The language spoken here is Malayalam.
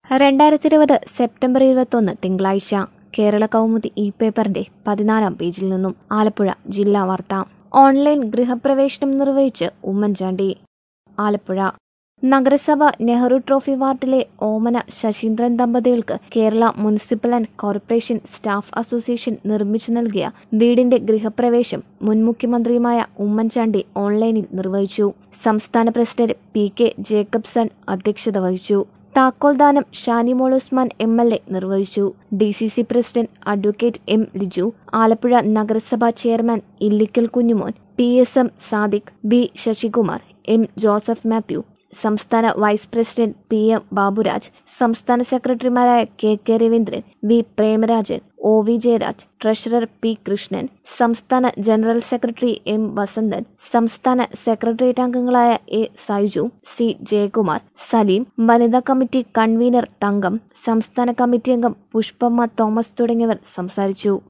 രണ്ടായിരത്തി ഇരുപത് സെപ്റ്റംബർ ഇരുപത്തൊന്ന് തിങ്കളാഴ്ച കേരള കൗമുദി ഇ പേപ്പറിന്റെ പതിനാലാം പേജിൽ നിന്നും ആലപ്പുഴ ജില്ലാ വാർത്ത ഓൺലൈൻ ഗൃഹപ്രവേശനം നിർവഹിച്ച് ഉമ്മൻചാണ്ടി ആലപ്പുഴ നഗരസഭ നെഹ്റു ട്രോഫി വാർഡിലെ ഓമന ശശീന്ദ്രൻ ദമ്പതികൾക്ക് Kerala municipal and corporation staff association നിർമ്മിച്ചു നൽകിയ വീടിന്റെ ഗൃഹപ്രവേശം മുൻ മുഖ്യമന്ത്രിയുമായ ഉമ്മൻചാണ്ടി ഓൺലൈനിൽ നിർവഹിച്ചു സംസ്ഥാന പ്രസിഡന്റ് പി കെ ജേക്കബ്സൺ അധ്യക്ഷത വഹിച്ചു താക്കോൽദാനം Shanimol Usman M L A നിർവഹിച്ചു D C C president advocate M Liju Alappuzha നഗരസഭാ chairman Illickal Kunjumon P S M Sadiq B Sasikumar M Joseph Mathew സംസ്ഥാന vice president P M Baburaj സംസ്ഥാന സെക്രട്ടറിമാരായ K K Raveendran V Premarajan O V Jayaraj treasurer P Krishnan സംസ്ഥാന ജനറൽ സെക്രട്ടറി എം വസന്തൻ സംസ്ഥാന സെക്രട്ടേറിയറ്റ് അംഗങ്ങളായ എ സൈജു സി ജയകുമാർ സലീം വനിതാ കമ്മിറ്റി കൺവീനർ തങ്കം സംസ്ഥാന കമ്മിറ്റി അംഗം പുഷ്പമ്മ തോമസ് തുടങ്ങിയവർ സംസാരിച്ചു